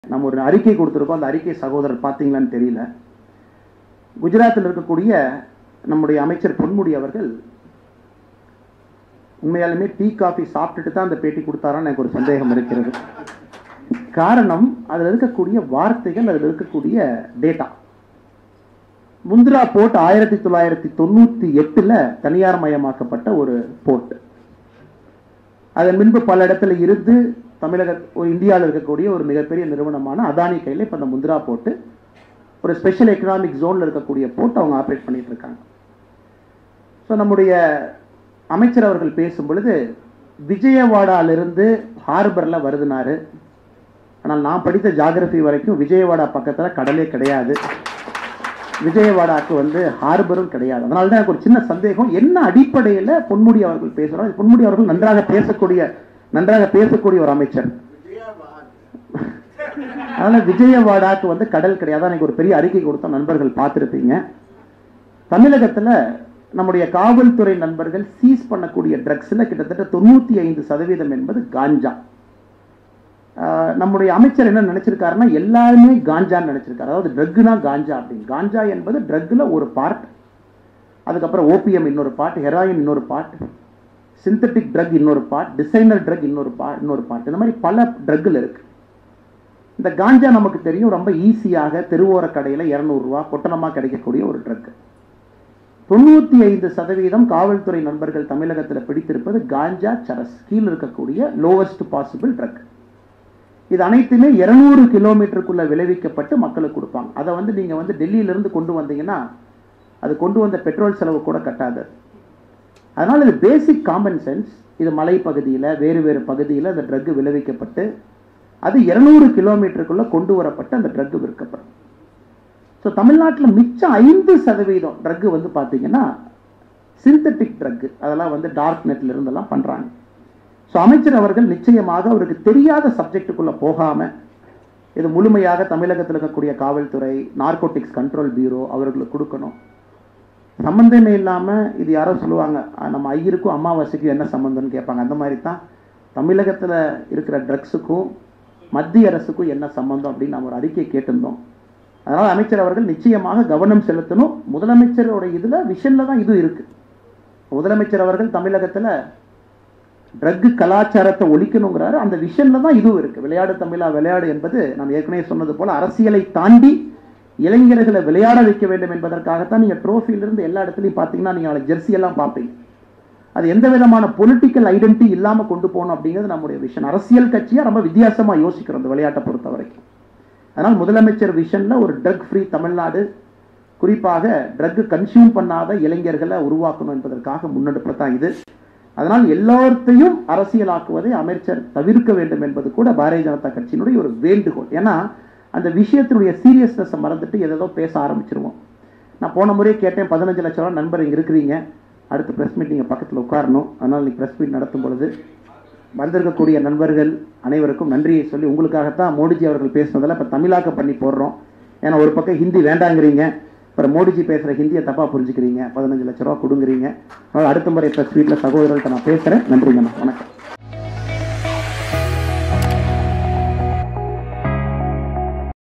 நம்ம ஒரு அறிக்கை கொடுத்துருக்கோம் அந்த அறிக்கை சகோதரர் பார்த்தீங்களான்னு தெரியல குஜராத்தில் இருக்கக்கூடிய நம்முடைய அமைச்சர் பொன்முடி அவர்கள் உண்மையாலுமே டீ காஃபி சாப்பிட்டுட்டு தான் அந்த பேட்டி கொடுத்தாரான்னு எனக்கு ஒரு சந்தேகம் இருக்கிறது காரணம் அதில் இருக்கக்கூடிய வார்த்தைகள் அதில் இருக்கக்கூடிய டேட்டா முந்திரா போர்ட் ஆயிரத்தி தொள்ளாயிரத்தி தொண்ணூற்றி எட்டில் தனியார் மயமாக்கப்பட்ட ஒரு போர்ட் அதன் முன்பு பல இடத்துல இருந்து தமிழக ஒரு இந்தியாவில் இருக்கக்கூடிய ஒரு மிகப்பெரிய நிறுவனமான அதானி கையில் இப்போ அந்த முந்திரா போட்டு ஒரு ஸ்பெஷல் எக்கனாமிக் ஜோனில் இருக்கக்கூடிய போர்ட் அவங்க ஆப்ரேட் பண்ணிட்டு இருக்காங்க ஸோ நம்முடைய அமைச்சர் அவர்கள் பேசும் பொழுது விஜயவாடாலிருந்து ஹார்பரில் வருதுனாரு ஆனால் நான் படித்த ஜாகிரபி வரைக்கும் விஜயவாடா பக்கத்தில் கடலே கிடையாது விஜயவாடாக்கு வந்து ஹார்பரும் கிடையாது அதனால தான் எனக்கு ஒரு சின்ன சந்தேகம் என்ன அடிப்படையில் பொன்முடி அவர்கள் பேசுகிறார் பொன்முடி அவர்கள் நன்றாக பேசக்கூடிய நன்றாக பேசக்கூடிய ஒரு அமைச்சர் அதனால விஜயவாடாக்கு வந்து கடல் கிடையாது எனக்கு ஒரு பெரிய அறிக்கை கொடுத்த நண்பர்கள் பார்த்துருப்பீங்க தமிழகத்தில் நம்முடைய காவல்துறை நண்பர்கள் சீஸ் பண்ணக்கூடிய ட்ரக்ஸில் கிட்டத்தட்ட தொண்ணூற்றி ஐந்து சதவீதம் என்பது காஞ்சா ஆஹ் நம்முடைய அமைச்சர் என்ன நினைச்சிருக்காருன்னா எல்லாருமே காஞ்சான்னு நினைச்சிருக்காரு அதாவது ட்ரக்னா காஞ்சா அப்படின்னு காஞ்சா என்பது ட்ரக்ல ஒரு பார்ட் அதுக்கப்புறம் ஓபிஎம் இன்னொரு பார்ட் ஹெராயின் இன்னொரு பார்ட் சிந்தட்டிக் ட்ரக் இன்னொரு பார்ட் டிசைனர் ட்ரக் இன்னொரு பார்ட் இன்னொரு பார்ட் இந்த மாதிரி பல ட்ரக்கில் இருக்கு இந்த காஞ்சா நமக்கு தெரியும் ரொம்ப ஈஸியாக தெருவோர கடையில் இரநூறுவா பொட்டணமாக கிடைக்கக்கூடிய ஒரு ட்ரக் தொண்ணூற்றி ஐந்து சதவீதம் காவல்துறை நண்பர்கள் தமிழகத்தில் பிடித்திருப்பது காஞ்சா சரஸ் கீழ் இருக்கக்கூடிய லோவஸ்ட் பாசிபிள் ட்ரக் இது அனைத்துமே இருநூறு கிலோமீட்டருக்குள்ள விளைவிக்கப்பட்டு மக்களுக்கு கொடுப்பாங்க அதை வந்து நீங்கள் வந்து டெல்லியிலிருந்து கொண்டு வந்தீங்கன்னா அது கொண்டு வந்த பெட்ரோல் செலவு கூட கட்டாது அதனால் இது பேசிக் காமன் சென்ஸ் இது மலைப்பகுதியில் வேறு வேறு பகுதியில் அந்த ட்ரக் விளைவிக்கப்பட்டு அது இருநூறு கிலோமீட்டருக்குள்ள கொண்டு வரப்பட்டு அந்த ட்ரக் விற்கப்படும் ஸோ தமிழ்நாட்டில் மிச்சம் ஐந்து சதவீதம் ட்ரக் வந்து பார்த்தீங்கன்னா சிந்தட்டிக் ட்ரக் அதெல்லாம் வந்து டார்க் நெட்ல இருந்தெல்லாம் பண்ணுறாங்க ஸோ அமைச்சர் அவர்கள் நிச்சயமாக அவருக்கு தெரியாத சப்ஜெக்டுக்குள்ள போகாம இது முழுமையாக தமிழகத்தில் இருக்கக்கூடிய காவல்துறை நார்கோட்டிக்ஸ் கண்ட்ரோல் பியூரோ அவர்களுக்கு கொடுக்கணும் சம்பந்தமே இல்லாமல் இது யாரோ சொல்லுவாங்க "அஹ், நம்ம ஐயருக்கும் அமாவாசைக்கும் என்ன சம்பந்தம்னு கேட்பாங்க அந்த மாதிரி தான் தமிழகத்தில் இருக்கிற ட்ரக்ஸுக்கும் மத்திய அரசுக்கும் என்ன சம்பந்தம் அப்படின்னு நம்ம ஒரு அறிக்கை கேட்டிருந்தோம் அதனால் அமைச்சர் அவர்கள் நிச்சயமாக கவனம் செலுத்தணும் முதலமைச்சரோட இதில் விஷனில் தான் இது இருக்கு முதலமைச்சர் அவர்கள் தமிழகத்தில் ட்ரக் கலாச்சாரத்தை ஒழிக்கணுங்கிறாரு அந்த விஷன்ல தான் இதுவும் இருக்கு விளையாடு தமிழா விளையாடு என்பது நான் ஏற்கனவே சொன்னது போல அரசியலை தாண்டி இளைஞர்களை விளையாட வைக்க வேண்டும் என்பதற்காகத்தான் நீங்க trophy-ல இருந்து எல்லா இடத்துலையும் பார்த்தீங்கன்னா நீங்க நாளைக்கு ஜெர்சி எல்லாம் பார்ப்பீங்க அது எந்த விதமான பொலிட்டிக்கல் ஐடென்டிட்டி இல்லாம கொண்டு போகணும் அப்படிங்கிறது நம்முடைய விஷன் அரசியல் கட்சியா ரொம்ப வித்தியாசமா யோசிக்கிறோம் இந்த விளையாட்டை பொறுத்த வரைக்கும் அதனால் முதலமைச்சர் விஷன்ல ஒரு ட்ரக் ஃப்ரீ தமிழ்நாடு குறிப்பாக ட்ரக் கன்சியூம் பண்ணாத இளைஞர்களை உருவாக்கணும் என்பதற்காக முன்னெடுப்பு தான் இது அதனால் எல்லாத்தையும் அரசியலாக்குவதை அமைச்சர் தவிர்க்க வேண்டும் என்பது கூட பாரதிய ஜனதா கட்சியினுடைய ஒரு வேண்டுகோள் ஏன்னா அந்த விஷயத்தினுடைய சீரியஸ்னஸை மறந்துட்டு ஏதேதோ பேச ஆரம்பிச்சிருவோம் நான் போன முறையே கேட்டேன் பதினஞ்சு லட்ச ரூபா நண்பர் இங்கே இருக்கிறீங்க அடுத்த ப்ரெஸ் மீட் நீங்கள் பக்கத்தில் உட்காரணும் அதனால் நீ ப்ரெஸ் மீட் நடத்தும் பொழுது வந்திருக்கக்கூடிய நண்பர்கள் அனைவருக்கும் நன்றியை சொல்லி உங்களுக்காகத்தான் மோடிஜி அவர்கள் பேசுனதில் இப்போ தமிழாக்க பண்ணி போடுறோம் ஏன்னா ஒரு பக்கம் ஹிந்தி வேண்டாங்கிறீங்க அப்புறம் மோடிஜி பேசுகிற ஹிந்தியை தப்பாக புரிஞ்சுக்கிறீங்க பதினஞ்சு லட்ச ரூபா கொடுங்குறீங்க அதனால் அடுத்த முறை ப்ரெஸ் மீட்டில் சகோதரர்கள்ட்ட நான் பேசுகிறேன் நன்றிங்கண்ணா வணக்கம்